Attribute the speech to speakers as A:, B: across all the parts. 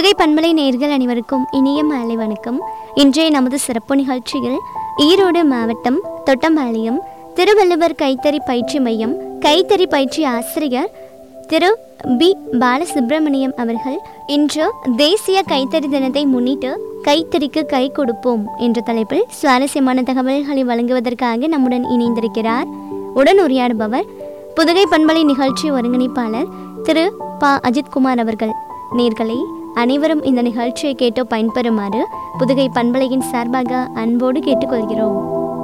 A: புதுகை பண்பலை நேர்கள் அனைவருக்கும் இனிய மாலை வணக்கம் இன்றைய நமது சிறப்பு நிகழ்ச்சியில் ஈரோடு மாவட்டம் தொட்டம்பாளையம் திருவள்ளுவர் கைத்தறி பயிற்சி மையம் கைத்தறி பயிற்சி ஆசிரியர் திரு பி பாலசுப்ரமணியம் அவர்கள் இன்று தேசிய கைத்தறி தினத்தை முன்னிட்டு கைத்தறிக்கு கை கொடுப்போம் என்ற தலைப்பில் சுவாரஸ்யமான தகவல்களை வழங்குவதற்காக நம்முடன் இணைந்திருக்கிறார் உடன் உரையாடுபவர் புதுகை பண்பலை நிகழ்ச்சி ஒருங்கிணைப்பாளர் திரு ப அஜித்குமார் அவர்கள் நேர்களே அனைவரும் இந்த நிகழ்ச்சியை கேட்டு பயன்பெறுமாறு புதுகை பண்பலையின் சார்பாக அன்போடு கேட்டுக்கொள்கிறோம்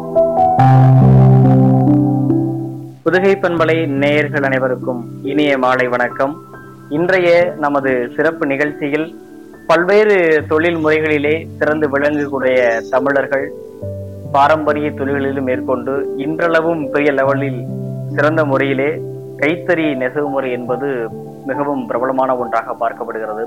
B: புதுகை பண்பலை நேயர்கள் அனைவருக்கும் இனிய மாலை வணக்கம் இன்றைய நமது சிறப்பு நிகழ்ச்சியில் பல்வேறு தொழில் முறைகளிலே சிறந்து விளங்கக்கூடிய தமிழர்கள் பாரம்பரிய தொழில்களிலும் மேற்கொண்டு இன்றளவும் பெரிய லெவலில் சிறந்த முறையிலே கைத்தறி நெசவு முறை என்பது மிகவும் பிரபலமான ஒன்றாக பார்க்கப்படுகிறது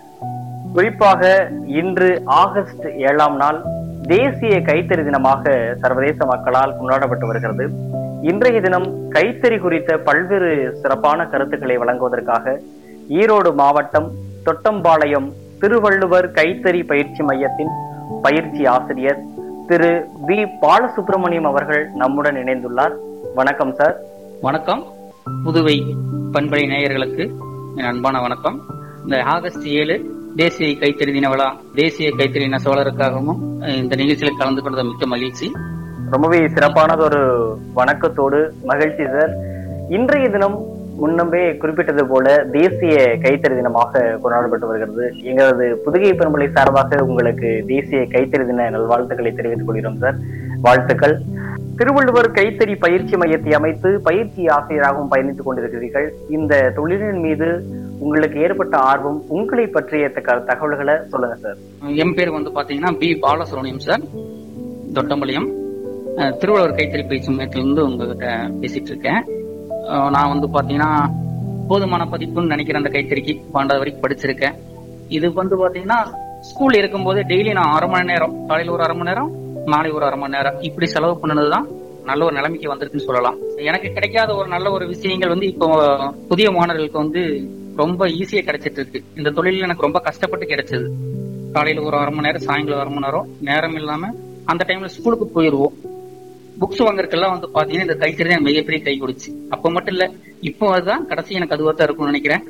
B: குறிப்பாக இன்று ஆகஸ்ட் ஏழாம் நாள் தேசிய கைத்தறி தினமாக சர்வதேச மக்களால் கொண்டாடப்பட்டு வருகிறது இன்றைய தினம் கைத்தறி குறித்த பல்வேறு சிறப்பான கருத்துக்களை வழங்குவதற்காக ஈரோடு மாவட்டம் தொட்டம்பாளையம் திருவள்ளுவர் கைத்தறி பயிற்சி மையத்தின் பயிற்சி ஆசிரியர் திரு பி பாலசுப்ரமணியம் அவர்கள் நம்முடன் இணைந்துள்ளார் வணக்கம் சார்
C: வணக்கம் புதுவை பண்பலை நேயர்களுக்கு என் அன்பான வணக்கம் இந்த ஆகஸ்ட் ஏழு தேசிய கைத்தறி தின விழா தேசிய கைத்தறி நெசவாளருக்காகவும் அஹ், இந்த நிகழ்ச்சியில் கலந்து கொண்டது மிக்க மகிழ்ச்சி
B: ரொம்பவே சிறப்பானது ஒரு வணக்கத்தோடு மகிழ்ச்சி சார் இன்றைய தினம் முன்னம்பே குறிப்பிட்டது போல தேசிய கைத்தறி தினமாக கொண்டாடப்பட்டு வருகிறது எங்களது புதுகை பெரும்பலை சார்பாக உங்களுக்கு தேசிய கைத்தறி தின நல்வாழ்த்துக்களை தெரிவித்துக் கொள்கிறோம் சார் வாழ்த்துக்கள் திருவள்ளுவர் கைத்தறி பயிற்சி மையத்தை அமைத்து பயிற்சி ஆசிரியராகவும் பயணித்துக் கொண்டிருக்கிறீர்கள் இந்த தொழிலின் மீது உங்களுக்கு ஏற்பட்ட ஆர்வம் உங்களை பற்றிய தக- தகவல்களை சொல்லுங்க சார்
C: என் பேர் வந்து பாத்தீங்கன்னா பி பாலசுப்ரமணியம் சார் தொட்டம்பாளையம் அஹ், திருவள்ளுவர் கைத்தறி பயிற்சி மையத்திலிருந்து உங்ககிட்ட பேசிட்டு இருக்கேன் அஹ், நான் வந்து பாத்தீங்கன்னா போதுமான பதிப்புன்னு நினைக்கிறேன் அந்த கைத்தறிக்கு பன்னெண்டாவது வரைக்கும் படிச்சிருக்கேன் இது வந்து பாத்தீங்கன்னா ஸ்கூல் இருக்கும்போது டெய்லி நான் அரை மணி நேரம் காலையில ஒரு அரை மணி நேரம் மாலை ஒரு அரை மணி நேரம் இப்படி செலவு பண்ணதுதான் நல்ல ஒரு நிலைமைக்கு வந்திருக்குன்னு சொல்லலாம் எனக்கு கிடைக்காத ஒரு நல்ல ஒரு விஷயங்கள் வந்து இப்போ புதிய மாணவர்களுக்கு வந்து ரொம்ப ஈஸியா கிடைச்சிட்டு இருக்கு இந்த தொழில் எனக்கு ரொம்ப கஷ்டப்பட்டு கிடைச்சது காலையில ஒரு அரை மணி நேரம் சாயங்காலம் அரை மணி நேரம் நேரம் இல்லாம அந்த டைம்ல ஸ்கூலுக்கு போயிருவோம் புக்ஸ் வாங்குறதுக்கெல்லாம் வந்து பாத்தீங்கன்னா இந்த கைத்தறி தான் மிகப்பெரிய கை கொடுச்சு அப்ப மட்டும் இல்ல இப்போ அதுதான் கடைசி எனக்கு அதுவா தான் இருக்கும்னு நினைக்கிறேன்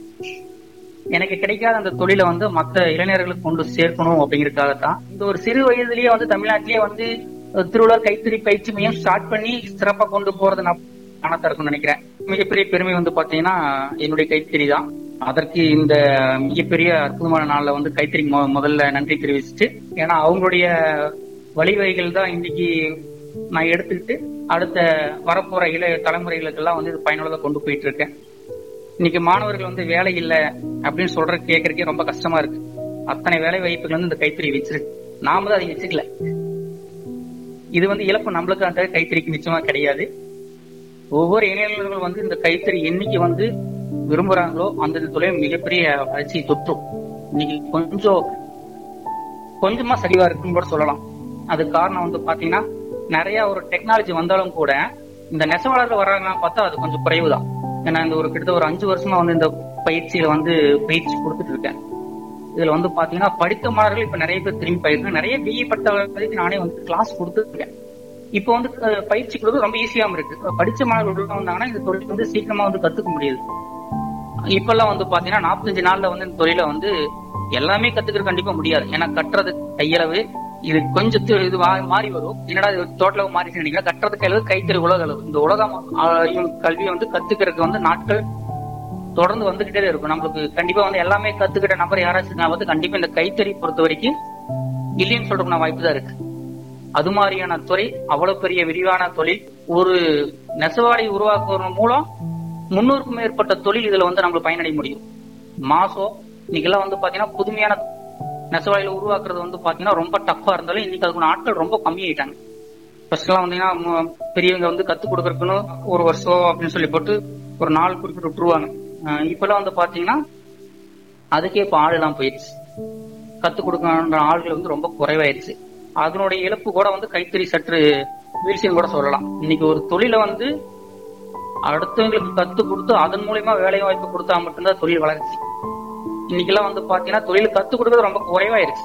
C: எனக்கு கிடைக்காத அந்த தொழிலை வந்து மத்த இளைஞர்களுக்கு கொண்டு சேர்க்கணும் அப்படிங்கறதுக்காகத்தான் இந்த ஒரு சிறு வயதிலேயே வந்து தமிழ்நாட்டிலேயே வந்து அஹ், திருவள்ளுவர் கைத்தறி பயிற்சி மையம் ஸ்டார்ட் பண்ணி சிறப்பா கொண்டு போறது நான் பணத்தா இருக்கும்னு நினைக்கிறேன் மிகப்பெரிய பெருமை வந்து பாத்தீங்கன்னா என்னுடைய கைத்தறி தான் அதற்கு இந்த மிகப்பெரிய அற்புதமான நாள்ல வந்து கைத்தறி மொ- முதல்ல நன்றி தெரிவிச்சுட்டு ஏன்னா அவங்களுடைய வழிவகைகள் தான் இன்னைக்கு நான் எடுத்துக்கிட்டு அடுத்த வரப்போற இளைய தலைமுறைகளுக்கெல்லாம் வந்து இது பயனுள்ளதா கொண்டு போயிட்டு இருக்கேன் இன்னைக்கு மாணவர்கள் வந்து வேலை இல்ல அப்படின்னு சொல்ற கேட்கறதுக்கே ரொம்ப கஷ்டமா இருக்கு அத்தனை வேலை வாய்ப்புகள் வந்து இந்த கைத்தறி வச்சிருக்கு நாம தான் அதை வச்சுக்கல இது வந்து இழப்பு நம்மளுக்கு அந்த கைத்தறிக்கு நிச்சயமா கிடையாது ஒவ்வொரு இளைஞர்களும் வந்து இந்த கைத்தறி என்னைக்கு வந்து விரும்புறாங்களோ அந்த தொழில் மிகப்பெரிய வளர்ச்சியை தொற்றும் இன்னைக்கு கொஞ்சம் கொஞ்சமா சரிவா இருக்குன்னு கூட சொல்லலாம் அது காரணம் வந்து பாத்தீங்கன்னா நிறைய ஒரு டெக்னாலஜி வந்தாலும் கூட இந்த நெசவாளர்கள் வர்றாங்கன்னு பார்த்தா அது கொஞ்சம் குறைவுதான் ஏன்னா இந்த ஒரு கிட்டத்தட்ட ஒரு அஞ்சு வருஷமா வந்து இந்த பயிற்சியில வந்து பயிற்சி கொடுத்துட்டு இருக்கேன் இதுல வந்து பாத்தீங்கன்னா படித்த மாணவர்கள் இப்ப நிறைய பேர் திரும்பி பயிர்க்கு நிறைய பிஇ பட்டவர்களுக்கு நானே வந்து கிளாஸ் கொடுத்துருக்கேன் இப்போ வந்து அஹ், பயிற்சி கொடுத்து ரொம்ப ஈஸியாவும் இருக்கு இப்ப படிச்ச மாணவர்கள் உள்ள வந்தாங்கன்னா இந்த தொழில் வந்து சீக்கிரமா வந்து கத்துக்க முடியுது இப்பெல்லாம் வந்து பாத்தீங்கன்னா நாற்பத்தஞ்சு நாள்ல வந்து இந்த தொழிலை வந்து எல்லாமே கத்துக்கிறது கண்டிப்பா முடியாது ஏன்னா கட்டுறது கையளவு இது கொஞ்சம் தி- இது மா- மாறி வரும் என்னடா இது டோட்டலா மாறி நினைக்கிறேன் கட்டுறது கையளவு கைத்தறி உலக அளவு இந்த உலகம் ஆயும் கல்வியை வந்து கத்துக்கிறதுக்கு வந்து நாட்கள் தொடர்ந்து வந்துகிட்டே இருக்கும் நம்மளுக்கு கண்டிப்பா வந்து எல்லாமே கத்துக்கிட்ட நபர் யாராச்சும் நான் வந்து கண்டிப்பா இந்த கைத்தறி பொறுத்த வரைக்கும் இல்லைன்னு சொல்றதுக்கு நான் வாய்ப்பு தான் இருக்கு அது மாதிரியான துறை அவ்வளவு பெரிய விரிவான தொழில் ஒரு நெசவாளி உருவாக்குவதன் மூலம் முன்னூறுக்கும் மேற்பட்ட தொழில் இதுல வந்து நம்மளுக்கு பயனடைய முடியும் மாசம் இன்னைக்கெல்லாம் வந்து பாத்தீங்கன்னா புதுமையான நெசவாளிகளை உருவாக்குறது வந்து பாத்தீங்கன்னா ரொம்ப டஃப்பா இருந்தாலும் இன்னைக்கு அதுக்கு ஆட்கள் ரொம்ப கம்மியாயிட்டாங்க ஃபர்ஸ்ட் எல்லாம் வந்தீங்கன்னா ம- பெரியவங்க வந்து கத்து கொடுக்கறதுக்குன்னு ஒரு வருஷம் அப்படின்னு சொல்லி போட்டு ஒரு நாள் குறிப்பிட்டு விட்டுருவாங்க அஹ் இப்பெல்லாம் வந்து பாத்தீங்கன்னா அதுக்கே இப்ப ஆள் எல்லாம் போயிடுச்சு கத்து கொடுக்கணுன்ற ஆள்கள் வந்து ரொம்ப குறைவாயிருச்சு அதனுடைய இழப்பு கூட வந்து கைத்தறி சற்று வீழ்ச்சின்னு கூட சொல்லலாம் இன்னைக்கு ஒரு தொழிலை வந்து அடுத்தவங்களுக்கு கத்து கொடுத்து அதன் மூலியமா வேலை வாய்ப்பு கொடுத்தா மட்டும்தான் தொழில் வளர்ச்சி இன்னைக்கெல்லாம் வந்து பாத்தீங்கன்னா தொழில் கத்து கொடுக்கறது ரொம்ப குறைவாயிருச்சு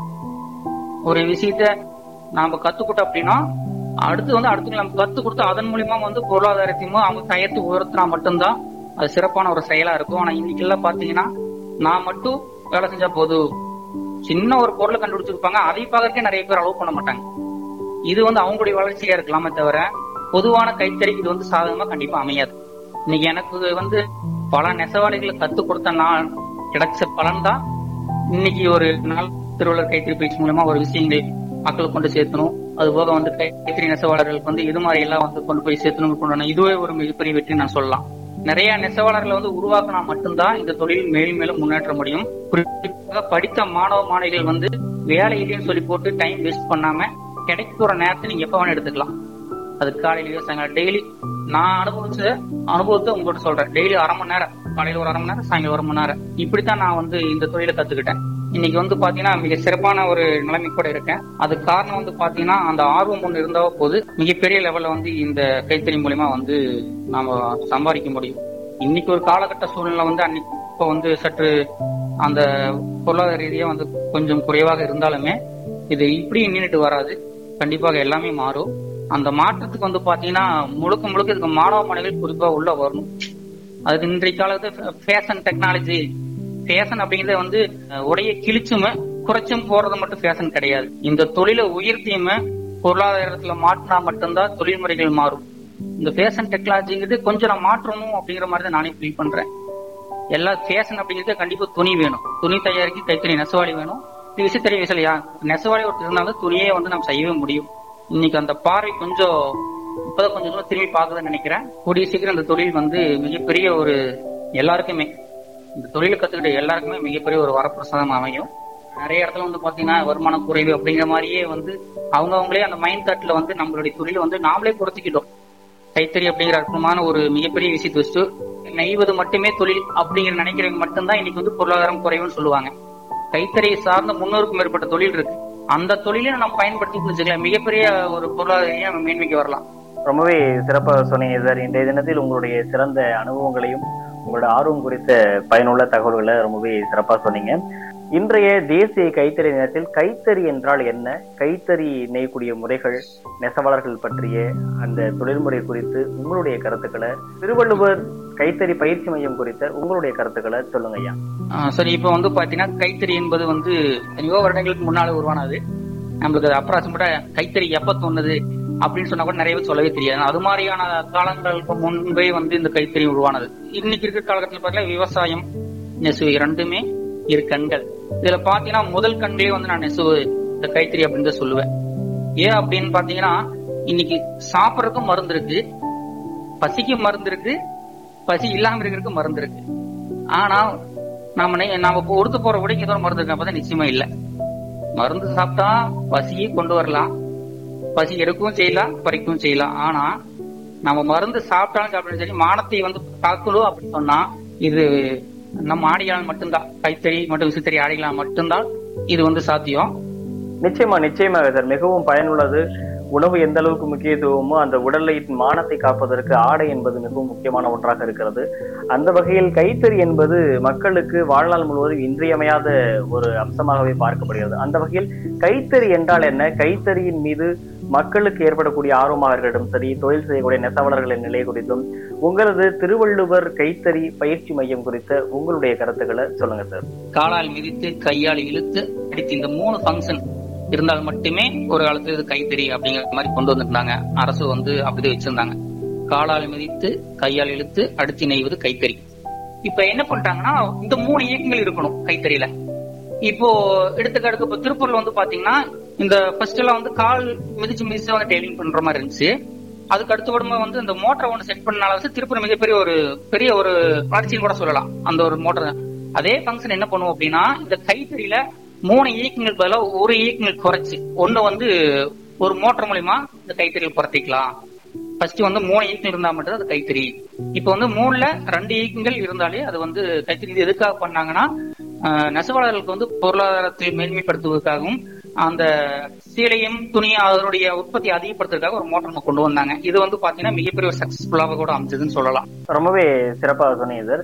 C: ஒரு விஷயத்த நாம கத்துக்கிட்டோம் அப்படின்னா அடுத்து வந்து அடுத்து நம்ம கத்து கொடுத்து அதன் மூலியமா வந்து பொருளாதாரத்தையும் அவங்க தயத்து உயர்த்தினா மட்டும்தான் அது சிறப்பான ஒரு செயலா இருக்கும் ஆனா இன்னைக்கெல்லாம் பாத்தீங்கன்னா நான் மட்டும் வேலை செஞ்சா போதும் சின்ன ஒரு பொருளை கண்டுபிடிச்சிருப்பாங்க அதை பார்க்கறதுக்கே நிறைய பேர் அலோவ் பண்ண மாட்டாங்க இது வந்து அவங்களுடைய வளர்ச்சியா இருக்கலாமே தவிர பொதுவான கைத்தறிக்கு இது வந்து சாதகமா கண்டிப்பா அமையாது இன்னைக்கு எனக்கு வந்து பல நெசவாளிகளை கத்து கொடுத்த நாள் கிடைச்ச பலன் தான் இன்னைக்கு ஒரு நாள் திருவள்ளுவர் கைத்தறி பயிற்சி மூலமா ஒரு விஷயங்களை மக்களுக்கு கொண்டு சேர்த்தணும் அது போக வந்து கைத்தறி நெசவாளர்களுக்கு வந்து இது மாதிரி எல்லாம் வந்து கொண்டு போய் சேர்த்தணும் கொண்டு வரணும். இதுவே ஒரு மிகப்பெரிய வெற்றி நான் சொல்லலாம் நிறைய நெசவாளர்களை வந்து உருவாக்கினா மட்டும்தான் இந்த தொழில் மேலும் மேலும் முன்னேற்ற முடியும் குறிப்பாக படித்த மாணவ மாணவிகள் வந்து வேலை இல்லைன்னு சொல்லி போட்டு டைம் வேஸ்ட் பண்ணாம கிடைக்கிற நேரத்தை நீங்க எப்ப வேணா எடுத்துக்கலாம் அது காலையிலயோ சாயங்காலம் டெய்லி நான் அனுபவிச்ச அனுபவத்தை உங்கள்கிட்ட சொல்றேன் டெய்லி அரை மணி நேரம் காலையில ஒரு அரை மணி நேரம் சாயங்காலம் ஒரு மணி நேரம் இப்படித்தான் நான் வந்து இந்த தொழிலை கத்துக்கிட்டேன் இன்னைக்கு வந்து பாத்தீங்கன்னா மிக சிறப்பான ஒரு நிலைமை கூட இருக்கேன் அது காரணம் வந்து பாத்தீங்கன்னா அந்த ஆர்வம் ஒன்று இருந்தா போது மிகப்பெரிய லெவல்ல வந்து இந்த கைத்தறி மூலியமா வந்து நாம சம்பாதிக்க முடியும் இன்னைக்கு ஒரு காலகட்ட சூழ்நிலை வந்து அன்னைக்கு இப்போ வந்து சற்று அந்த பொருளாதார ரீதியா வந்து கொஞ்சம் குறைவாக இருந்தாலுமே இது இப்படி நின்றுட்டு வராது கண்டிப்பாக எல்லாமே மாறும் அந்த மாற்றத்துக்கு வந்து பாத்தீங்கன்னா முழுக்க முழுக்க இதுக்கு மாணவ மாணவிகள் குறிப்பா உள்ள வரணும் அது இன்றைய காலத்து ஃபேஷன் டெக்னாலஜி ஃபேஷன் அப்படிங்கறது வந்து அஹ், உடைய கிழிச்சுமே குறைச்சும் போறது மட்டும் ஃபேஷன் கிடையாது இந்த தொழிலை உயர்த்தியுமே பொருளாதாரத்துல மாற்றினா மட்டும்தான் தொழில்முறைகள் மாறும் இந்த ஃபேஷன் டெக்னாலஜிங்கிறது கொஞ்சம் நான் மாற்றணும் அப்படிங்கிற மாதிரி தான் நானே ஃபீல் பண்றேன் எல்லா ஃபேஷன் அப்படிங்கிறது கண்டிப்பா துணி வேணும் துணி தயாரிக்க கைத்தறி நெசவாளி வேணும் இது விசைத்தறி விசலையா நெசவாளி ஒருத்தர் இருந்தாலும் துணியே வந்து நம்ம செய்யவே முடியும் இன்னைக்கு அந்த பார்வை கொஞ்சம் இப்பதான் கொஞ்சம் தூரம் திரும்பி பார்க்குதுன்னு நினைக்கிறேன் கூடிய சீக்கிரம் இந்த தொழில் வந்து மிகப்பெரிய ஒரு எல்லாருக்குமே இந்த தொழிலை கத்துக்கிட்ட எல்லாருக்குமே மிகப்பெரிய ஒரு வரப்பிரசாதம் அமையும் நிறைய இடத்துல வந்து பாத்தீங்கன்னா வருமானம் குறைவு அப்படிங்கிற மாதிரியே வந்து அவங்க அவங்களே அந்த மைண்ட் தாட்ல வந்து நம்மளுடைய தொழிலை வந்து நாமளே குறைச்சிக்கிட்டோம் கைத்தறி அப்படிங்கிற அற்புதமான ஒரு மிகப்பெரிய விஷயத்தை வச்சுட்டு நெய்வது மட்டுமே தொழில் அப்படிங்கிற நினைக்கிறவங்க மட்டும்தான் இன்னைக்கு வந்து பொருளாதாரம் குறைவுன்னு சொல்லுவாங்க கைத்தறியை சார்ந்த முன்னூறுக்கும் மேற்பட்ட தொழில் இருக்கு அந்த தொழிலை நம்ம பயன்படுத்தி வச்சுக்கலாம் மிகப்பெரிய ஒரு பொருளாதார நம்ம மேன்மைக்கு வரலாம்
B: ரொம்பவே சிறப்பாக சொன்னீங்க சார் இன்றைய தினத்தில் உங்களுடைய சிறந்த அனுபவங்களையும் உங்களோட ஆர்வம் குறித்த பயனுள்ள தகவல்களை ரொம்பவே சிறப்பாக சொன்னீங்க இன்றைய தேசிய கைத்தறி தினத்தில் கைத்தறி என்றால் என்ன கைத்தறி நெய்யக்கூடிய முறைகள் நெசவாளர்கள் பற்றிய அந்த தொழில்முறை குறித்து உங்களுடைய கருத்துக்களை திருவள்ளுவர் கைத்தறி பயிற்சி மையம் குறித்த உங்களுடைய கருத்துக்களை சொல்லுங்க ஐயா
C: ஆஹ் சரி இப்போ வந்து பாத்தீங்கன்னா கைத்தறி என்பது வந்து எவ்வளோ வருடங்களுக்கு முன்னால உருவானது நம்மளுக்கு அது அப்ராசம்பட கைத்தறி எப்ப தோணுது அப்படின்னு சொன்னா கூட நிறைய பேர் சொல்லவே தெரியாது அது மாதிரியான காலங்களுக்கு முன்பே வந்து இந்த கைத்தறி உருவானது இன்னைக்கு இருக்கிற காலகட்டத்தில் பார்த்தீங்கன்னா விவசாயம் நெசவு இரண்டுமே இரு கண்கள் இதுல பாத்தீங்கன்னா முதல் கண்களே வந்து நான் நெசவு இந்த கைத்தறி அப்படின்னு தான் சொல்லுவேன் ஏன் அப்படின்னு பாத்தீங்கன்னா இன்னைக்கு சாப்பிடறதுக்கும் மருந்து இருக்கு பசிக்கு மருந்து இருக்கு பசி இல்லாம இருக்கிறதுக்கு மருந்து இருக்கு ஆனா நாம நெ- நாம இப்போ ஒருத்து போற உடைக்கு ஏதோ ஒரு மருந்து இருக்கா பார்த்தா நிச்சயமா இல்ல மருந்து சாப்பிட்டா பசியை கொண்டு வரலாம் பசி எடுக்கவும் செய்யலாம் குறைக்கவும் செய்யலாம் ஆனா நம்ம மருந்து சாப்பிட்டாலும் சாப்பிட்டாலும் சரி மானத்தை வந்து தாக்கணும் அப்படின்னு சொன்னா இது நம்ம ஆடிகளால் மட்டும்தான் கைத்தறி மற்றும் விசித்தறி ஆடிகளால் மட்டும்தான் இது வந்து சாத்தியம்
B: நிச்சயமா நிச்சயமாக சார் மிகவும் பயனுள்ளது உணவு எந்த அளவுக்கு முக்கியத்துவமோ அந்த உடலின் மானத்தை காப்பதற்கு ஆடை என்பது மிகவும் முக்கியமான ஒன்றாக இருக்கிறது அந்த வகையில் கைத்தறி என்பது மக்களுக்கு வாழ்நாள் முழுவதும் இன்றியமையாத ஒரு அம்சமாகவே பார்க்கப்படுகிறது அந்த வகையில் கைத்தறி என்றால் என்ன கைத்தறியின் மீது மக்களுக்கு ஏற்படக்கூடிய ஆர்வமாக இருக்கட்டும் சரி தொழில் செய்யக்கூடிய நெசவாளர்களின் நிலை குறித்தும் உங்களது திருவள்ளுவர் கைத்தறி பயிற்சி மையம் குறித்த உங்களுடைய கருத்துக்களை சொல்லுங்க சார்
C: காலால் மிதித்து கையால் இழுத்து அடித்து இந்த மூணு ஃபங்க்ஷன் இருந்தால் மட்டுமே ஒரு காலத்துல இது கைத்தறி அப்படிங்கிற மாதிரி கொண்டு வந்திருந்தாங்க அரசு வந்து அப்படி வச்சிருந்தாங்க காலால் மிதித்து கையால் இழுத்து அடித்து நெய்வது கைத்தறி இப்ப என்ன பண்ணிட்டாங்கன்னா இந்த மூணு இயக்கங்கள் இருக்கணும் கைத்தறியில இப்போ எடுத்துக்காட்டுக்கு இப்ப திருப்பூர்ல வந்து பாத்தீங்கன்னா இந்த ஃபர்ஸ்ட் எல்லாம் வந்து கால் மிதிச்சு மிதிச்சு வந்து டெய்லிங் பண்ற மாதிரி இருந்துச்சு அதுக்கு அடுத்த உடம்பு வந்து இந்த மோட்டரை ஒன்று செட் பண்ணனால வந்து திருப்பூர் மிகப்பெரிய ஒரு பெரிய ஒரு வளர்ச்சின்னு கூட சொல்லலாம் அந்த ஒரு மோட்டர் அதே ஃபங்க்ஷன் என்ன பண்ணுவோம் அப்படின்னா இந்த கைத்தறியில மூணு இயக்கங்கள் பதிலாக ஒரு இயக்கங்கள் குறைச்சு ஒண்ணு வந்து ஒரு மோட்டர் மூலியமா இந்த கைத்தறியில் குறைத்திக்கலாம் ஃபர்ஸ்ட் வந்து மூணு இயக்கங்கள் இருந்தா மட்டும் அது கைத்தறி இப்போ வந்து மூணுல ரெண்டு இயக்கங்கள் இருந்தாலே அது வந்து கைத்தறி இது எதுக்காக பண்ணாங்கன்னா ஆஹ், நெசவாளர்களுக்கு வந்து பொருளாதாரத்தை மேன்மைப்படுத்துவதற்காகவும் அந்த சீலையும் துணியும் அதனுடைய உற்பத்தி அதிகப்படுத்துறதுக்காக ஒரு மோட்டர் நம்ம கொண்டு வந்தாங்க இது வந்து பாத்தீங்கன்னா மிகப்பெரிய ஒரு சக்சஸ்ஃபுல்லாக கூட அமைஞ்சதுன்னு சொல்லலாம்
B: ரொம்பவே சிறப்பாக சொன்னீங்க சார்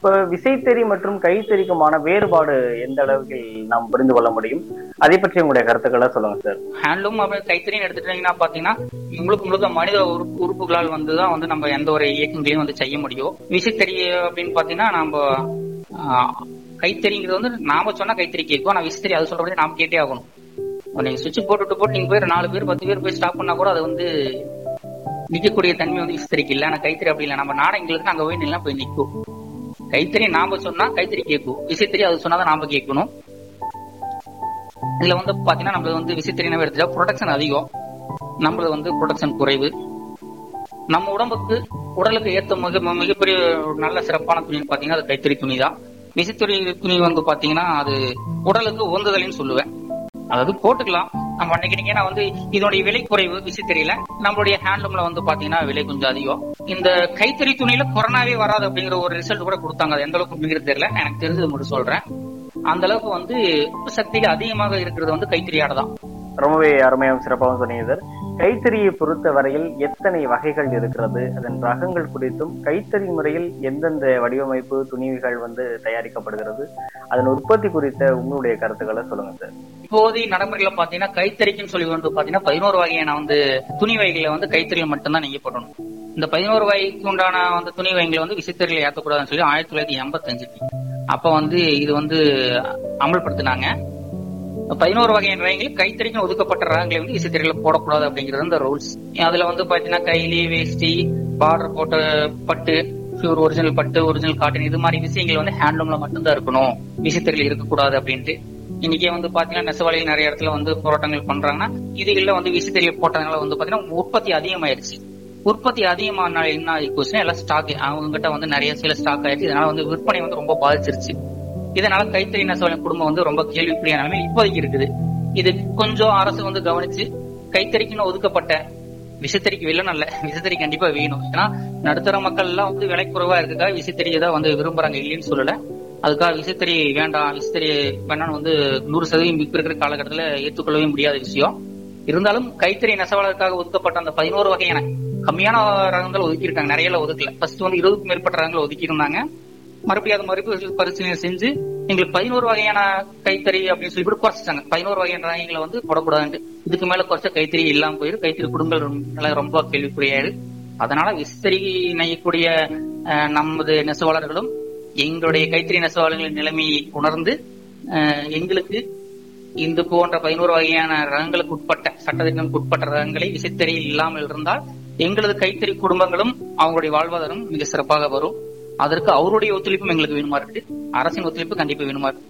B: இப்ப விசைத்தறி மற்றும் கைத்தறிக்குமான வேறுபாடு எந்த அளவுக்கு நாம் புரிந்து கொள்ள முடியும் அதை பற்றி உங்களுடைய கருத்துக்களை சொல்லுங்க சார்
C: ஹேண்ட்லூம் அப்படின்னு கைத்தறின்னு எடுத்துட்டீங்கன்னா பாத்தீங்கன்னா முழுக்க முழுக்க மனித உறுப்பு உறுப்புகளால் வந்து தான் வந்து நம்ம எந்த ஒரு இயக்கங்களையும் வந்து செய்ய முடியும் விசைத்தறி அப்படின்னு பாத்தீங்கன்னா நம்ம ஆஹ், கைத்தறிங்கிறது வந்து நாம சொன்னா கைத்தறி கேட்கும் ஆனா விசைத்தறி அது சொல்றபடி நாம கேட்டே ஆகணும் இப்ப நீங்க சுவிட்ச் போட்டுட்டு போட்டு நீங்க போய் நாலு பேர் பத்து பேர் போய் ஸ்டாப் பண்ணா கூட அது வந்து நிக்கக்கூடிய தன்மை வந்து விசைத்தறிக்கு இல்ல ஆனா கைத்தறி அப்படி இல்லை நம்ம நாடங்களுக்கு அங்க போய் நில்லாம் போய் நிக்கும் கைத்தறி நாம சொன்னா கைத்தறி கேட்கும் விசைத்தறி அது சொன்னாதான் நாம கேட்கணும் இதுல வந்து பாத்தீங்கன்னா நம்மளது வந்து விசைத்தறினவே எடுத்துட்டா ப்ரொடக்ஷன் அதிகம் நம்மளது வந்து ப்ரொடக்ஷன் குறைவு நம்ம உடம்புக்கு உடலுக்கு ஏத்த மிக மிகப்பெரிய ஒரு நல்ல சிறப்பான துணின்னு பாத்தீங்கன்னா அது கைத்தறி துணி தான் விசைத்தறி துணி வந்து பாத்தீங்கன்னா அது உடலுக்கு உந்துதல்னு சொல்லுவேன் அதாவது போட்டுக்கலாம் நம்ம அன்னைக்கு நீங்க நான் வந்து இதனுடைய விலை குறைவு விசைத்தறியில நம்மளுடைய ஹேண்ட்லூம்ல வந்து பாத்தீங்கன்னா விலை கொஞ்சம் அதிகம் இந்த கைத்தறி துணியில கொரோனாவே வராது அப்படிங்கிற ஒரு ரிசல்ட் கூட கொடுத்தாங்க அது எந்த அளவுக்கு அப்படிங்கிறது தெரியல எனக்கு தெரிஞ்சது மட்டும் சொல்றேன் அந்த அளவுக்கு வந்து சக்திகள் அதிகமாக இருக்கிறது வந்து கைத்தறியாட தான்
B: ரொம்பவே அருமையாகவும் சிறப்பாகவும் சொன்னீங்க சார் கைத்தறியை பொறுத்த வரையில் எத்தனை வகைகள் இருக்கிறது அதன் ரகங்கள் குறித்தும் கைத்தறி முறையில் எந்தெந்த வடிவமைப்பு துணிவுகள் வந்து தயாரிக்கப்படுகிறது அதன் உற்பத்தி குறித்த உங்களுடைய கருத்துக்களை சொல்லுங்க சார்
C: இப்போதைய நடைமுறையில பாத்தீங்கன்னா கைத்தறிக்குன்னு சொல்லி வந்து பாத்தீங்கன்னா பதினோரு வகையான வந்து துணி வகைகளை வந்து கைத்தறியில் மட்டும்தான் நீங்க போடணும் இந்த பதினோரு வகைக்கு உண்டான வந்து துணி வகைகளை வந்து விசைத்தறியில ஏத்தக்கூடாதுன்னு சொல்லி ஆயிரத்தி தொள்ளாயிரத்தி எண்பத்தஞ்சு அப்ப வந்து இது வந்து அமல்படுத்தினாங்க பதினோரு வகையான ரகங்கள் கைத்தறிக்கும் ஒதுக்கப்பட்ட ரகங்களை வந்து விசைத்தறியில போடக்கூடாது அப்படிங்கிறது அந்த ரூல்ஸ் அதுல வந்து பாத்தீங்கன்னா கைலி வேஷ்டி பார்டர் போட்ட பட்டு பியூர் ஒரிஜினல் பட்டு ஒரிஜினல் காட்டன் இது மாதிரி விஷயங்கள் வந்து ஹேண்ட்லூம்ல மட்டும்தான் இருக்கணும் விசைத்தறியில் இருக்கக்கூடாது அப்படின்ட்டு இன்னைக்கே வந்து பாத்தீங்கன்னா நெசவாளியில் நிறைய இடத்துல வந்து போராட்டங்கள் பண்றாங்கன்னா இதுகள்ல வந்து விசைத்தறியை போட்டதுனால வந்து பாத்தீங்கன்னா உற்பத்தி அதிகமாயிருச்சு உற்பத்தி அதிகமானால என்ன ஆயிடுச்சுன்னா எல்லாம் ஸ்டாக் அவங்க கிட்ட வந்து நிறைய சில ஸ்டாக் ஆயிடுச்சு இதனால வந்து விற்பனை வந்து ரொம்ப பாதிச்சிருச்சு இதனால கைத்தறி நெசவாளின் குடும்பம் வந்து ரொம்ப கேள்விக்குரிய நிலைமை இப்போதைக்கு இருக்குது இது கொஞ்சம் அரசு வந்து கவனிச்சு கைத்தறிக்குன்னு ஒதுக்கப்பட்ட விசைத்தறிக்கு வில்லன் அல்ல விசைத்தறி கண்டிப்பா வேணும் ஏன்னா நடுத்தர மக்கள் எல்லாம் வந்து விலை குறைவா இருக்குக்கா விசைத்தறியை தான் வந்து விரும்புறாங்க இல்லைன்னு சொல்லல அதுக்காக விசைத்தறி வேண்டாம் விசைத்தறி வேண்டாம்னு வந்து நூறு சதவீதம் இப்ப இருக்கிற காலகட்டத்துல ஏற்றுக்கொள்ளவே முடியாத விஷயம் இருந்தாலும் கைத்தறி நெசவாளருக்காக ஒதுக்கப்பட்ட அந்த பதினோரு வகையான கம்மியான ரகங்கள் ஒதுக்கி இருக்காங்க நிறைய ஒதுக்கல ஃபர்ஸ்ட் வந்து இருபதுக்கும் மேற்பட்ட ரகங்கள் ஒதுக்கி இருந்தாங்க மறுபடியும் அது மறுபடியும் பரிசீலனை செஞ்சு எங்களுக்கு பதினோரு வகையான கைத்தறி அப்படின்னு சொல்லி கூட குறைச்சிட்டாங்க பதினோரு வகையான ரகங்களை வந்து போடக்கூடாதுன்னு இதுக்கு மேல குறைச்ச கைத்தறி இல்லாம போயிரு கைத்தறி குடும்பங்கள் ரொம்ப- ரொம்ப கேள்விக்குரியாரு அதனால விஸ்தறி நெய்யக்கூடிய அஹ், நமது நெசவாளர்களும் எங்களுடைய கைத்தறி நெசவாளர்களின் நிலைமையை உணர்ந்து அஹ், எங்களுக்கு இந்த போன்ற பதினோரு வகையான ரகங்களுக்கு உட்பட்ட சட்டத்திட்டங்களுக்கு உட்பட்ட ரகங்களை விசைத்தறி இல்லாமல் இருந்தால் எங்களது கைத்தறி குடும்பங்களும் அவங்களுடைய வாழ்வாதாரம் மிக சிறப்பாக வரும் அதற்கு அவருடைய ஒத்துழைப்பும் எங்களுக்கு வேணுமா இருக்கு அரசின் ஒத்துழைப்பு கண்டிப்பா வேணுமா இருக்கு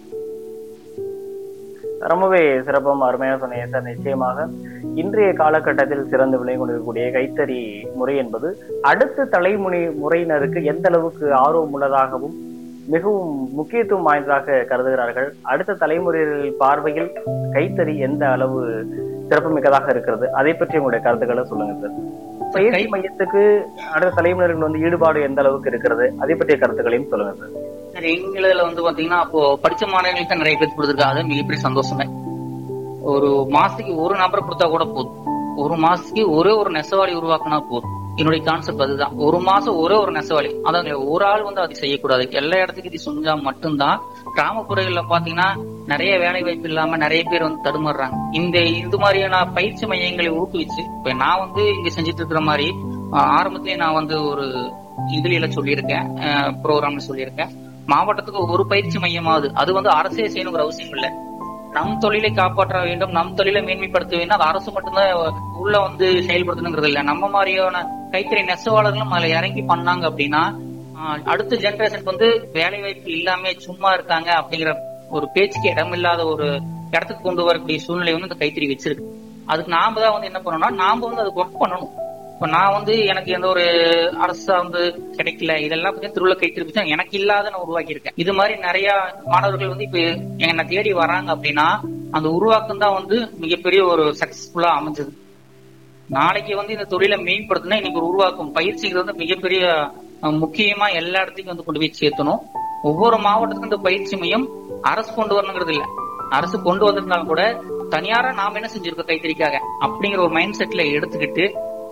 B: ரொம்பவே சிறப்பும் அருமையா சொன்னீங்க சார் நிச்சயமாக இன்றைய காலகட்டத்தில் சிறந்து விளங்கி கொண்டிருக்கக்கூடிய கைத்தறி முறை என்பது அடுத்த தலைமுறை முறையினருக்கு எந்த அளவுக்கு ஆர்வம் உள்ளதாகவும் மிகவும் முக்கியத்துவம் வாய்ந்ததாக கருதுகிறார்கள் அடுத்த தலைமுறைகள் பார்வையில் கைத்தறி எந்த அளவு சிறப்புமிக்கதாக இருக்கிறது அதை பற்றி உங்களுடைய கருத்துக்களை சொல்லுங்க சார் பயிற்சி மையத்துக்கு அடுத்த தலைமுறைகள் வந்து ஈடுபாடு எந்த அளவுக்கு இருக்கிறது அதை பற்றிய கருத்துக்களையும் சொல்லுங்க சார்
C: சார் எங்களதுல வந்து பாத்தீங்கன்னா அப்போ படிச்ச மாணவர்களுக்கு தான் நிறைய பேர் கொடுத்துருக்காங்க அது மிகப்பெரிய சந்தோஷமே ஒரு மாசத்துக்கு ஒரு நபரை கொடுத்தா கூட போதும் ஒரு மாசத்துக்கு ஒரே ஒரு நெசவாளி உருவாக்குனா போதும் என்னுடைய கான்செப்ட் அதுதான் ஒரு மாசம் ஒரே ஒரு நெசவாளி அதாவது ஒரு ஆள் வந்து அது செய்யக்கூடாது எல்லா இடத்துக்கும் இது செஞ்சா மட்டும்தான் கிராமப்புறங்கள்ல பாத்தீங்கன்னா நிறைய வேலை வாய்ப்பு இல்லாம நிறைய பேர் வந்து தடுமாறுறாங்க இந்த இது மாதிரியான பயிற்சி மையங்களை ஊக்குவிச்சு இப்ப நான் வந்து இங்க செஞ்சுட்டு இருக்கிற மாதிரி ஆஹ், ஆரம்பத்திலேயே நான் வந்து ஒரு இதுல சொல்லியிருக்கேன் ப்ரோக்ராம்ல சொல்லியிருக்கேன் மாவட்டத்துக்கு ஒரு பயிற்சி மையமாவது அது வந்து அரசே செய்யணுங்கிற அவசியம் இல்லை நம் தொழிலை காப்பாற்ற வேண்டும் நம் தொழிலை மேன்மைப்படுத்த வேண்டும் அது அரசு மட்டும்தான் உள்ள வந்து செயல்படுத்தணுங்கிறது இல்ல நம்ம மாதிரியான கைத்தறி நெசவாளர்களும் அதுல இறங்கி பண்ணாங்க அப்படின்னா ஆஹ், அடுத்த ஜெனரேஷனுக்கு வந்து வேலை வாய்ப்பு இல்லாம சும்மா இருக்காங்க அப்படிங்கிற ஒரு பேச்சுக்கு இடமில்லாத ஒரு இடத்துக்கு கொண்டு வரக்கூடிய சூழ்நிலை வந்து இந்த கைத்தறி வச்சிருக்கு அதுக்கு நாம தான் வந்து என்ன பண்ணணும்னா நாம வந்து அதுக்கு ஒர்க் பண்ணணும் இப்ப நான் வந்து எனக்கு எந்த ஒரு அரசு வந்து கிடைக்கல இதெல்லாம் பத்தி திருவிழா கைத்திருப்பிச்சா எனக்கு இல்லாத நான் உருவாக்கி இருக்கேன் இது மாதிரி நிறைய மாணவர்கள் வந்து இப்ப என்னை தேடி வராங்க அப்படின்னா அந்த உருவாக்கம் தான் வந்து மிகப்பெரிய ஒரு சக்சஸ்ஃபுல்லா அமைஞ்சது நாளைக்கு வந்து இந்த தொழிலை மேம்படுத்தினா இன்னைக்கு ஒரு உருவாக்கும் பயிற்சிங்கிறது வந்து மிகப்பெரிய அஹ், முக்கியமா எல்லா இடத்துக்கும் வந்து கொண்டு போய் சேர்த்தணும் ஒவ்வொரு மாவட்டத்துக்கும் இந்த பயிற்சி மையம் அரசு கொண்டு வரணுங்கிறது இல்ல அரசு கொண்டு வந்திருந்தாலும் கூட தனியாரா நாம என்ன செஞ்சிருக்கோம் கைத்தறிக்காக அப்படிங்கிற ஒரு மைண்ட் செட்ல எடுத்துக்கிட்டு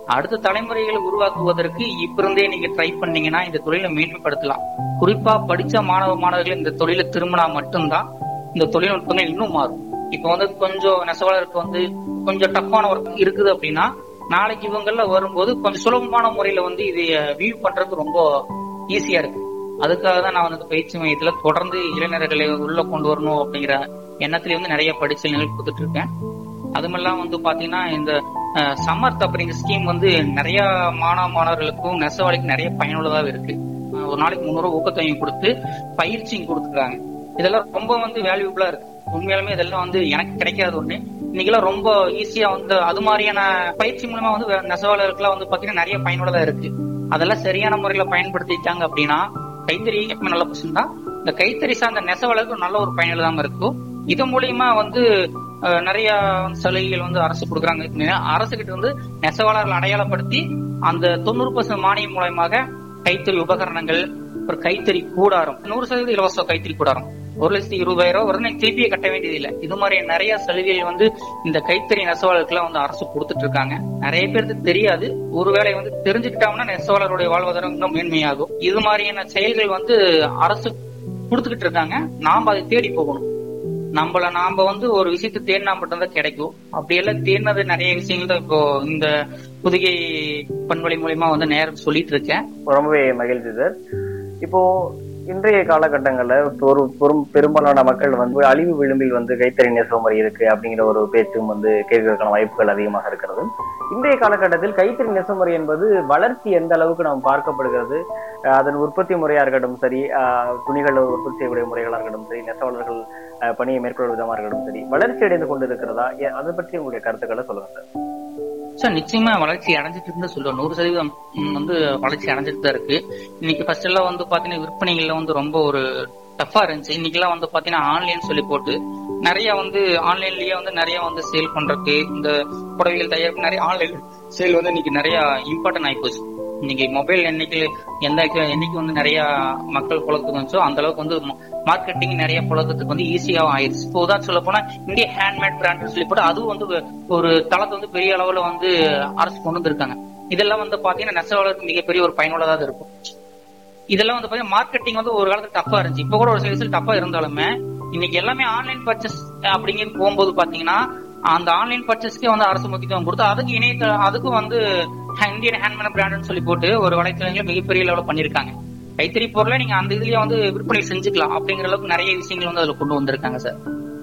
C: அடுத்த தலைமுறைகளை உருவாக்குவதற்கு இப்ப இருந்தே நீங்க ட்ரை பண்ணீங்கன்னா இந்த தொழிலை மேன்மைப்படுத்தலாம் குறிப்பா படிச்ச மாணவ மாணவர்கள் இந்த தொழிலை திரும்பினா மட்டும்தான் இந்த தொழில்நுட்பங்கள் இன்னும் மாறும் இப்ப வந்து கொஞ்சம் நெசவாளருக்கு வந்து கொஞ்சம் டஃப்பான ஒர்க் இருக்குது அப்படின்னா நாளைக்கு இவங்கள வரும்போது கொஞ்சம் சுலபமான முறையில வந்து இதை வியூ பண்றது ரொம்ப ஈஸியா இருக்கு அதுக்காக தான் நான் வந்து இந்த பயிற்சி மையத்துல தொடர்ந்து இளைஞர்களை உள்ள கொண்டு வரணும் அப்படிங்கிற எண்ணத்துல வந்து நிறைய பயிற்சிகள் கொடுத்துட்டு இருக்கேன் அதுமெல்லாம் வந்து பாத்தீங்கன்னா இந்த அஹ், சமர்த் அப்படிங்கிற ஸ்கீம் வந்து நிறைய மாணவ மாணவர்களுக்கும் நெசவாளிக்கும் நிறைய பயனுள்ளதாக இருக்கு அஹ், ஒரு நாளைக்கு முன்னூறு ஊக்கத்தொகை கொடுத்து பயிற்சியும் கொடுத்துருக்காங்க இதெல்லாம் ரொம்ப வந்து வேல்யூபிளா இருக்கு உண்மையாலுமே இதெல்லாம் வந்து எனக்கு கிடைக்காத ஒண்ணு இன்னைக்கெல்லாம் ரொம்ப ஈஸியா வந்து அது மாதிரியான பயிற்சி மூலமா வந்து வே- நெசவாளர்களுக்குலாம் வந்து பாத்தீங்கன்னா நிறைய பயனுள்ளதா இருக்கு அதெல்லாம் சரியான முறையில பயன்படுத்திட்டாங்க அப்படின்னா கைத்தறி எப்பவுமே நல்ல பர்சன் தான் இந்த கைத்தறி சார்ந்த நெசவாளருக்கு நல்ல ஒரு பயனுள்ளதாக இருக்கும் இது மூலியமா வந்து அஹ், நிறைய சலுகைகள் வந்து அரசு கொடுக்குறாங்க அரசு கிட்ட வந்து நெசவாளர்கள் அடையாளப்படுத்தி அந்த தொண்ணூறு பர்சன்ட் மானியம் மூலயமாக கைத்தறி உபகரணங்கள் ஒரு கைத்தறி கூடாரம் நூறு சதவீதம் இலவச கைத்தறி கூடாரம் ஒரு லட்சத்தி இருபதாயிரம் ரூபாய் உடனே திருப்பியே கட்ட வேண்டியது இல்லை இது மாதிரி நிறைய சலுகைகள் வந்து இந்த கைத்தறி நெசவாளருக்குலாம் வந்து அரசு கொடுத்துட்டு இருக்காங்க நிறைய பேருக்கு தெரியாது ஒருவேளை வந்து தெரிஞ்சுக்கிட்டாங்கன்னா நெசவாளருடைய வாழ்வாதாரம் இன்னும் மேன்மையாகும் இது மாதிரியான செயல்கள் வந்து அரசு கொடுத்துக்கிட்டு இருக்காங்க நாம அதை தேடி போகணும் நம்மள நாம வந்து ஒரு விஷயத்தை தேடினா மட்டும்தான் கிடைக்கும் அப்படியெல்லாம் தேடினது நிறைய விஷயங்கள் தான் இப்போ இந்த புதுகை பண்பலை மூலியமா வந்து நேரம் சொல்லிட்டு இருக்கேன்
B: ரொம்பவே மகிழ்ச்சி சார் இப்போ இன்றைய காலகட்டங்கள்ல ஒரு பெரும் பெரும்பாலான மக்கள் வந்து அழிவு விளிம்பில் வந்து கைத்தறி நெசவு முறை இருக்கு அப்படிங்கிற ஒரு பேச்சும் வந்து கேட்கறதுக்கான வாய்ப்புகள் அதிகமாக இருக்கிறது இன்றைய காலகட்டத்தில் கைத்தறி நெசவு முறை என்பது வளர்ச்சி எந்த அளவுக்கு நாம் பார்க்கப்படுகிறது அஹ் அதன் உற்பத்தி முறையா இருக்கட்டும் சரி அஹ் துணிகள் உற்பத்தி செய்யக்கூடிய முறைகளா இருக்கட்டும் சரி நெசவாளர்கள் அஹ் பணியை மேற்கொள்ளும் விதமா இருக்கட்டும் சரி வளர்ச்சி அடைந்து கொண்டு இருக்கிறதா எ- அதை பற்றி உங்களுடைய கருத்துக்களை சொல்லுங்க சார்
C: சார் நிச்சயமா வளர்ச்சி அடைஞ்சிட்டு இருந்து சொல்லுவோம் நூறு சதவீதம் ம், வந்து வளர்ச்சி அடைஞ்சிட்டு தான் இருக்கு இன்னைக்கு ஃபர்ஸ்ட் எல்லாம் வந்து பாத்தீங்கன்னா விற்பனைகள்ல வந்து ரொம்ப ஒரு டஃபா இருந்துச்சு இன்னைக்கு எல்லாம் வந்து பாத்தீங்கன்னா ஆன்லைன் சொல்லி போட்டு நிறைய வந்து ஆன்லைன்லயே வந்து நிறைய வந்து சேல் பண்றதுக்கு இந்த புடவைகள் தயாரிப்பு நிறைய ஆன்லைன் சேல் வந்து இன்னைக்கு நிறைய இம்பார்ட்டன்ட் ஆகி போச்சு இன்னைக்கு மொபைல் என்னைக்கு எந்த என்னைக்கு வந்து நிறைய மக்கள் புழக்கத்துக்கு வந்துச்சோ அந்த அளவுக்கு வந்து மார்க்கெட்டிங் நிறைய புழக்கத்துக்கு வந்து ஈஸியாகவும் ஆயிடுச்சு இப்போ உதாரணம் சொல்ல போனா இந்திய ஹேண்ட்மேட் பிராண்ட் சொல்லி போட்டு அதுவும் வந்து ஒரு தளத்தை வந்து பெரிய அளவுல வந்து அரசு கொண்டு வந்திருக்காங்க இதெல்லாம் வந்து பாத்தீங்கன்னா நெசவாளருக்கு மிகப்பெரிய ஒரு பயனுள்ளதாக இருக்கும் இதெல்லாம் வந்து பாத்தீங்கன்னா மார்க்கெட்டிங் வந்து ஒரு காலத்துல டஃபா இருந்துச்சு இப்போ கூட ஒரு சில விஷயம் டஃபா இருந்தாலுமே இன்னைக்கு எல்லாமே ஆன்லைன் பர்ச்சேஸ் அப்படிங்கிறது போகும்போது பாத்தீங்கன்னா அந்த ஆன்லைன் பர்ச்சேஸ்க்கே வந்து அரசு முக்கியத்துவம் கொடுத்து அதுக்கு இணையத அதுக்கும் வந்து இந்தியன் ஹேண்ட்மேன் பிராண்ட்னு சொல்லி போட்டு ஒரு வலைத்தளங்களை மிகப்பெரிய லெவலில் பண்ணிருக்காங்க கைத்தறி பொருளை நீங்க அந்த இதுலயே வந்து விற்பனை செஞ்சுக்கலாம் அப்படிங்கிற அளவுக்கு நிறைய விஷயங்கள் வந்து அதுல கொண்டு வந்திருக்காங்க சார்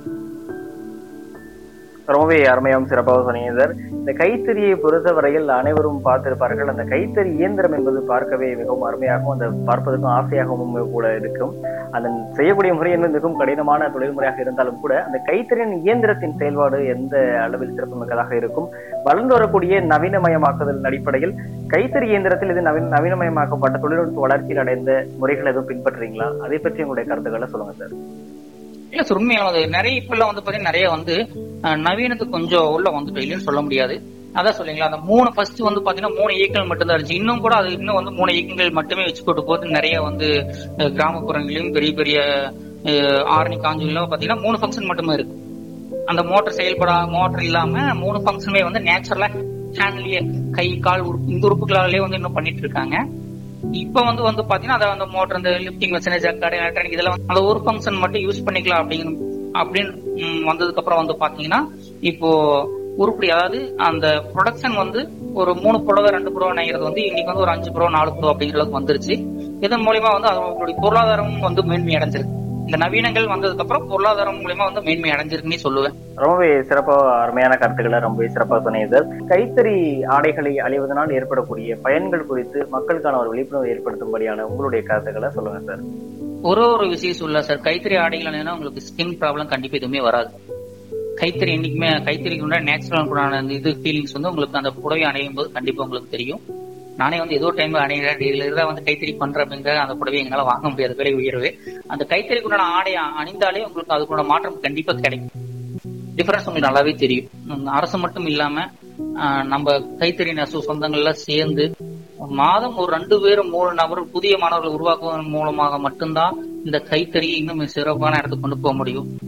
B: ரொம்பவே அருமையாகவும் சிறப்பாகவும் சொன்னீங்க சார் இந்த கைத்தறியை பொறுத்தவரையில் அனைவரும் பார்த்திருப்பார்கள் அந்த கைத்தறி இயந்திரம் என்பது பார்க்கவே மிகவும் அருமையாகவும் அந்த பார்ப்பதற்கும் ஆசையாகவும் கூட இருக்கும் அதன் செய்யக்கூடிய முறை என்பது மிகவும் கடினமான தொழில்முறையாக இருந்தாலும் கூட அந்த கைத்தறியின் இயந்திரத்தின் செயல்பாடு எந்த அளவில் சிறப்புமிக்கதாக இருக்கும் வளர்ந்து வரக்கூடிய நவீனமயமாக்குதல் அடிப்படையில் கைத்தறி இயந்திரத்தில் இது நவீன நவீனமயமாக்கப்பட்ட தொழில்நுட்ப வளர்ச்சியில் அடைந்த முறைகள் எதுவும் பின்பற்றுறீங்களா அதை பற்றி உங்களுடைய கருத்துக்களை சொல்லுங்க சார்
C: இல்ல சார் உண்மையில வந்து நிறைய இப்பெல்லாம் வந்து பாத்தீங்கன்னா நிறைய வந்து அஹ், நவீனத்துக்கு கொஞ்சம் உள்ள வந்துட்டோம் இல்லைன்னு சொல்ல முடியாது அதான் சொல்றீங்களா அந்த மூணு ஃபர்ஸ்ட் வந்து பாத்தீங்கன்னா மூணு இயக்கங்கள் மட்டும்தான் இருந்துச்சு இன்னும் கூட அது இன்னும் வந்து மூணு இயக்கங்கள் மட்டுமே வச்சு கொண்டு போது நிறைய வந்து அஹ், கிராமப்புறங்களிலும் பெரிய பெரிய அஹ், ஆரணி காஞ்சிலும் பாத்தீங்கன்னா மூணு ஃபங்க்ஷன் மட்டுமே இருக்கு அந்த மோட்டர் செயல்படா மோட்டர் இல்லாம மூணு ஃபங்க்ஷனுமே வந்து நேச்சுரலா ஹேண்ட்லயே கை கால் உறுப்பு இந்த உறுப்புகளாலே வந்து இன்னும் பண்ணிட்டு இருக்காங்க இப்ப வந்து வந்து பாத்தீங்கன்னா அதை அந்த மோட்டர் அந்த லிப்டிங் மெஷின் ஜக்காடு எலக்ட்ரானிக் இதெல்லாம் வந்து அந்த ஒரு ஃபங்க்ஷன் மட்டும் யூஸ் பண்ணிக்கலாம் அப்படிங்கிற அப்படின்னு ம், வந்ததுக்கு அப்புறம் வந்து பாத்தீங்கன்னா இப்போ உருப்படி அதாவது அந்த ப்ரொடக்ஷன் வந்து ஒரு மூணு புடவை ரெண்டு புடவை நெய்யறது வந்து இன்னைக்கு வந்து ஒரு அஞ்சு புடவை நாலு புடவை அப்படிங்கிற அளவுக்கு வந்துருச்சு இதன் மூலியமா வந்து அவங்களுடைய பொருளாதாரமும் வந்து மேன்மை அடைஞ்சிருக்கு இந்த நவீனங்கள் வந்ததுக்கு அப்புறம் பொருளாதாரம் மூலியமா வந்து மேன்மை அடைஞ்சிருக்குன்னு சொல்லுவேன்
B: ரொம்பவே சிறப்பா அருமையான கருத்துக்களை ரொம்பவே சிறப்பா சொன்னீங்க சார் கைத்தறி ஆடைகளை அழிவதனால் ஏற்படக்கூடிய பயன்கள் குறித்து மக்களுக்கான ஒரு விழிப்புணர்வு ஏற்படுத்தும்படியான உங்களுடைய கருத்துக்களை சொல்லுங்க சார்
C: ஒரு ஒரு விஷயம் சொல்ல சார் கைத்தறி ஆடைகள் அணிந்தா உங்களுக்கு ஸ்கின் ப்ராப்ளம் கண்டிப்பா எதுவுமே வராது கைத்தறி என்னைக்குமே கைத்தறிக்கு உண்டான நேச்சுரல் அந்த இது ஃபீலிங்ஸ் வந்து உங்களுக்கு அந்த புடவை அணையும் போது கண்டிப்பா உங்களுக்கு தெரியும் நானே வந்து ஏதோ டைம் அணைகிறேன் ரெகுலரா வந்து கைத்தறி பண்ற அப்படிங்கிற அந்த புடவை எங்களால வாங்க முடியாது விலை உயர்வு அந்த கைத்தறிக்கு உண்டான ஆடை அணிந்தாலே உங்களுக்கு அதுக்குள்ள மாற்றம் கண்டிப்பா கிடைக்கும் டிஃபரன்ஸ் உங்களுக்கு நல்லாவே தெரியும் உம், அரசு மட்டும் இல்லாம ஆஹ், நம்ம கைத்தறி நெசவு சொந்தங்கள்லாம் சேர்ந்து மாதம் ஒரு ரெண்டு பேரும் மூணு நபர் புதிய மாணவர்களை உருவாக்குவதன் மூலமாக மட்டும்தான் இந்த கைத்தறியை இன்னும் சிறப்பான இடத்துக்கு கொண்டு போக முடியும்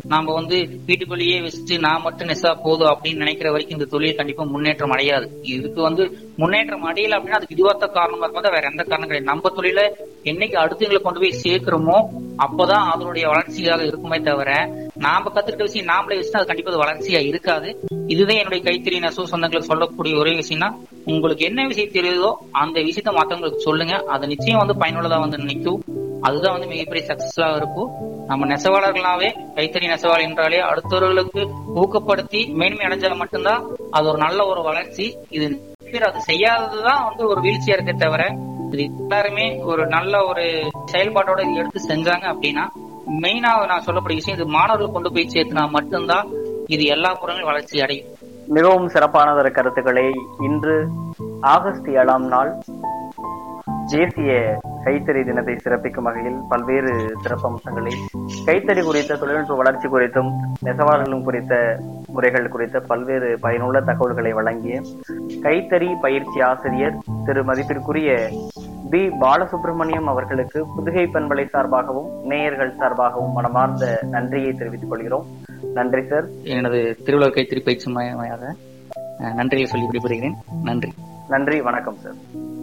C: நாம வந்து வீட்டுக்குள்ளேயே வச்சுட்டு நான் மட்டும் நெசா போதும் அப்படின்னு நினைக்கிற வரைக்கும் இந்த தொழில் கண்டிப்பா முன்னேற்றம் அடையாது இதுக்கு வந்து முன்னேற்றம் அடையல அப்படின்னா அதுக்கு இதுவாத்த காரணமா இருக்கும் வேற எந்த காரணம் கிடையாது நம்ம தொழில என்னைக்கு அடுத்தவங்களை கொண்டு போய் சேர்க்கிறோமோ அப்பதான் அதனுடைய வளர்ச்சியாக இருக்குமே தவிர நாம கத்துக்கிட்ட விஷயம் நாமளே வச்சுன்னா அது கண்டிப்பா அது வளர்ச்சியா இருக்காது இதுதான் என்னுடைய கைத்தறி நெசவு சொந்தங்களுக்கு சொல்லக்கூடிய ஒரே விஷயம்னா உங்களுக்கு என்ன விஷயம் தெரியுதோ அந்த விஷயத்த மத்தவங்களுக்கு சொல்லுங்க அது நிச்சயம் வந்து பயனுள்ளதா வந்து நிற்கும் அதுதான் வந்து மிகப்பெரிய சக்சஸா இருக்கும் நம்ம நெசவாளர்களாவே கைத்தறி நெசவாளர் என்றாலே அடுத்தவர்களுக்கு ஊக்கப்படுத்தி மேன்மை அடைஞ்சால் மட்டும்தான் அது ஒரு நல்ல ஒரு வளர்ச்சி இது பேர் அது செய்யாததுதான் வந்து ஒரு வீழ்ச்சியா இருக்கே தவிர இது எல்லாருமே ஒரு நல்ல ஒரு செயல்பாட்டோட இது எடுத்து செஞ்சாங்க அப்படின்னா மெயினா நான் சொல்லக்கூடிய விஷயம் இது மாணவர்கள் கொண்டு போய் சேர்த்துனா மட்டும்தான் இது எல்லா புறங்களும் வளர்ச்சி அடையும்
B: மிகவும் சிறப்பானதொரு கருத்துக்களை இன்று ஆகஸ்ட் ஏழாம் நாள் தேசிய கைத்தறி தினத்தை சிறப்பிக்கும் வகையில் பல்வேறு சிறப்பம்சங்களை கைத்தறி குறித்த தொழில்நுட்ப வளர்ச்சி குறித்தும் நெசவாளர்களும் குறித்த முறைகள் குறித்த பல்வேறு பயனுள்ள தகவல்களை வழங்கிய கைத்தறி பயிற்சி ஆசிரியர் திரு மதிப்பிற்குரிய பி பாலசுப்ரமணியம் அவர்களுக்கு புதுகை பண்பலை சார்பாகவும் நேயர்கள் சார்பாகவும் மனமார்ந்த நன்றியை தெரிவித்துக் கொள்கிறோம் நன்றி சார்
C: எனது திருவள்ளுவர் கைத்தறி பயிற்சி மையமாக அஹ், நன்றியை சொல்லி விடைபெறுகிறேன் நன்றி
B: நன்றி வணக்கம் சார்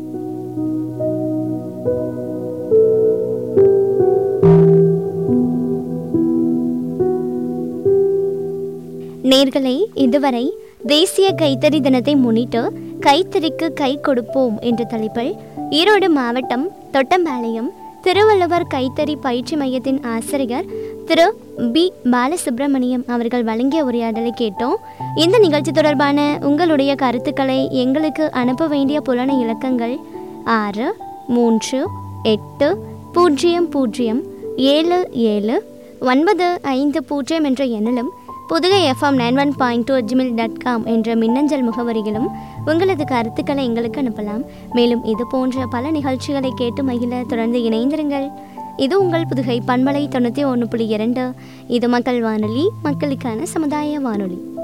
A: நேர்களை இதுவரை தேசிய கைத்தறி தினத்தை முன்னிட்டு கைத்தறிக்கு கை கொடுப்போம் என்ற தலைப்பில் ஈரோடு மாவட்டம் தொட்டம்பாளையம் திருவள்ளுவர் கைத்தறி பயிற்சி மையத்தின் ஆசிரியர் திரு பி பாலசுப்ரமணியம் அவர்கள் வழங்கிய உரையாடலை கேட்டோம் இந்த நிகழ்ச்சி தொடர்பான உங்களுடைய கருத்துக்களை எங்களுக்கு அனுப்ப வேண்டிய புலன இலக்கங்கள் ஆறு மூன்று எட்டு பூஜ்ஜியம் பூஜ்ஜியம் ஏழு ஏழு ஒன்பது ஐந்து பூஜ்ஜியம் என்ற எண்ணிலும் Pudugai FM nine one point two Gmail dot com என்ற மின்னஞ்சல் முகவரியிலும் உங்களது கருத்துக்களை எங்களுக்கு அனுப்பலாம் மேலும் இது போன்ற பல நிகழ்ச்சிகளை கேட்டு மகிழ தொடர்ந்து இணைந்திருங்கள் இது உங்கள் புதுகை பண்பலை தொண்ணூற்றி ஒன்று புள்ளி இரண்டு இது மக்கள் வானொலி மக்களுக்கான சமுதாய வானொலி